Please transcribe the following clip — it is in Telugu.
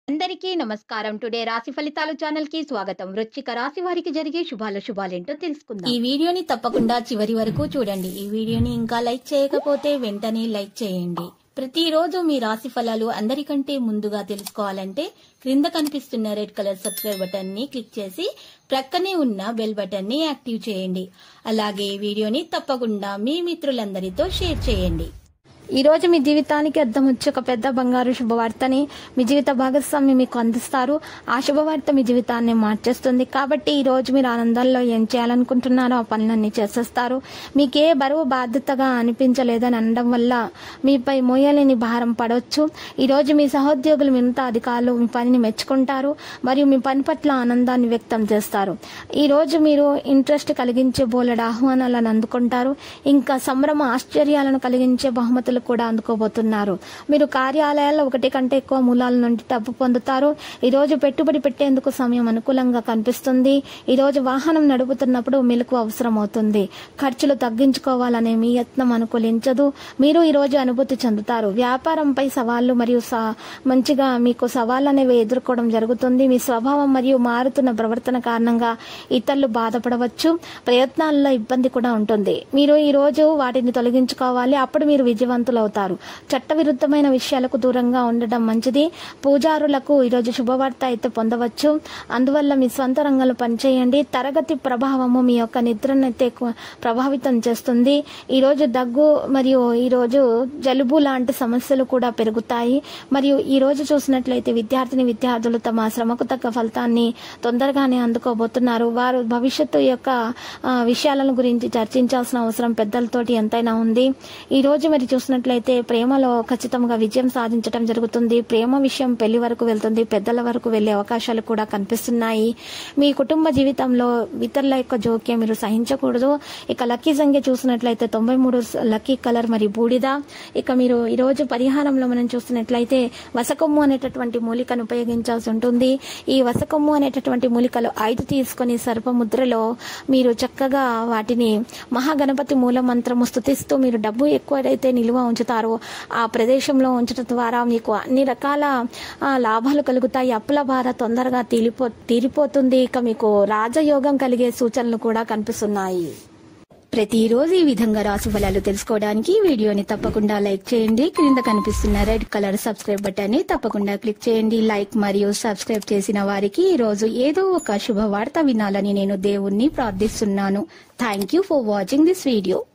అందరికీ నమస్కారం టుడే రాశి ఫలితాలు ఛానల్ కి స్వాగతం వృశ్చిక రాశి వారికి జరిగే శుభాల శుభాలేంటో తెలుసుకుందాం ఈ వీడియోని తప్పకుండా చివరి వరకు చూడండి ఈ వీడియోని ఇంకా లైక్ చేయకపోతే వెంటనే లైక్ చేయండి ప్రతిరోజు మీ రాశి ఫలాలు అందరికంటే ముందుగా తెలుసుకోవాలంటే క్రింద కనిపిస్తున్న రెడ్ కలర్ సబ్స్క్రైబ్ బటన్ ని క్లిక్ చేసి ప్రక్కనే ఉన్న బెల్ బటన్ ని యాక్టివ్ చేయండి అలాగే ఈ వీడియోని తప్పకుండా మీ మిత్రులందరితో షేర్ చేయండి ఈ రోజు మీ జీవితానికి అర్థం వచ్చి ఒక పెద్ద బంగారు శుభవార్తని మీ జీవిత భాగస్వామి మీకు అందిస్తారు ఆ శుభవార్త మీ జీవితాన్ని మార్చేస్తుంది కాబట్టి ఈ రోజు మీరు ఆనందంలో ఏం చేయాలనుకుంటున్నారో ఆ పనులన్నీ చేసేస్తారు మీకు ఏ బరువు బాధ్యతగా అనిపించలేదని అనడం వల్ల మీపై మోయలేని భారం పడవచ్చు ఈ రోజు మీ సహోద్యోగులు మిగతా అధికారులు మీ పనిని మెచ్చుకుంటారు మరియు మీ పని పట్ల ఆనందాన్ని వ్యక్తం చేస్తారు ఈ రోజు మీరు ఇంట్రెస్ట్ కలిగించే బోలెడు ఆహ్వానాలను అందుకుంటారు ఇంకా సంభ్రమ ఆశ్చర్యాలను కలిగించే బహుమతులు కూడా అందుకోబోతున్నారు మీరు కార్యాలయాల్లో ఒకటి కంటే ఎక్కువ మూలాల నుండి డబ్బు పొందుతారు ఈ రోజు పెట్టుబడి పెట్టేందుకు సమయం అనుకూలంగా కనిపిస్తుంది ఈ రోజు వాహనం నడుపుతున్నప్పుడు మెలకు అవసరం అవుతుంది ఖర్చులు తగ్గించుకోవాలనే మీ యత్నం అనుకూలించదు మీరు ఈ రోజు అనుభూతి చెందుతారు వ్యాపారంపై సవాళ్లు మరియు సా- మంచిగా మీకు సవాళ్ళు అనేవి ఎదుర్కోవడం జరుగుతుంది మీ స్వభావం మరియు మారుతున్న ప్రవర్తన కారణంగా ఇతరులు బాధపడవచ్చు ప్రయత్నాల్లో ఇబ్బంది కూడా ఉంటుంది మీరు ఈ రోజు వాటిని తొలగించుకోవాలి అప్పుడు మీరు విజయవంతులు అవుతారు చట్టవిరుద్ధమైన విషయాలకు దూరంగా ఉండడం మంచిది పూజారులకు ఈరోజు శుభవార్త అయితే పొందవచ్చు అందువల్ల మీ స్వంత రంగంలో పనిచేయండి తరగతి ప్రభావము మీ యొక్క నిద్రను అయితే ఎక్కువ ప్రభావితం చేస్తుంది ఈరోజు దగ్గు మరియు ఈరోజు జలుబు లాంటి సమస్యలు కూడా పెరుగుతాయి మరియు ఈ రోజు చూసినట్లయితే విద్యార్థిని విద్యార్థులు తమ శ్రమకు తగ్గ ఫలితాన్ని తొందరగానే అందుకోబోతున్నారు వారు భవిష్యత్తు యొక్క ఆ, విషయాలను గురించి చర్చించాల్సిన అవసరం పెద్దలతోటి ఎంతైనా ఉంది ఈ రోజు మరి చూసినట్లయితే ప్రేమలో ఖచ్చితంగా విజయం సాధించడం జరుగుతుంది ప్రేమ విషయం పెళ్లి వరకు వెళ్తుంది పెద్దల వరకు వెళ్లే అవకాశాలు కూడా కనిపిస్తున్నాయి మీ కుటుంబ జీవితంలో ఇతరుల యొక్క జోక్యం మీరు సహించకూడదు ఇక లక్కీ సంఖ్య చూసినట్లయితే తొంభై మూడు లక్కీ కలర్ మరి బూడిద ఇక మీరు ఈ రోజు పరిహారంలో మనం చూసినట్లయితే వసకొమ్ము అనేటటువంటి మూలికను ఉపయోగించాల్సి ఉంటుంది ఈ వసకొమ్ము అనేటటువంటి మూలికలు ఐదు తీసుకొని సర్పముద్రలో మీరు చక్కగా వాటిని మహాగణపతి మూల మంత్రము స్థుతిస్తూ మీరు డబ్బు ఎక్కువైతే నిల్వ ఉంచుతారో ఆ ప్రదేశంలో ఉంచడం ద్వారా మీకు అన్ని రకాల ఆ, లాభాలు కలుగుతాయి అప్పుల భార తొందరగా తీరిపో తీరిపోతుంది ఇక మీకు రాజయోగం కలిగే సూచనలు కూడా కనిపిస్తున్నాయి ప్రతిరోజు ఈ విధంగా రాశి ఫలాలు తెలుసుకోవడానికి ఈ వీడియోని తప్పకుండా లైక్ చేయండి క్రింద కనిపిస్తున్న రెడ్ కలర్ సబ్స్క్రైబ్ బటన్ ని తప్పకుండా క్లిక్ చేయండి లైక్ మరియు సబ్స్క్రైబ్ చేసిన వారికి ఈ రోజు ఏదో ఒక శుభవార్త వినాలని నేను దేవుణ్ణి ప్రార్థిస్తున్నాను thank you for watching this video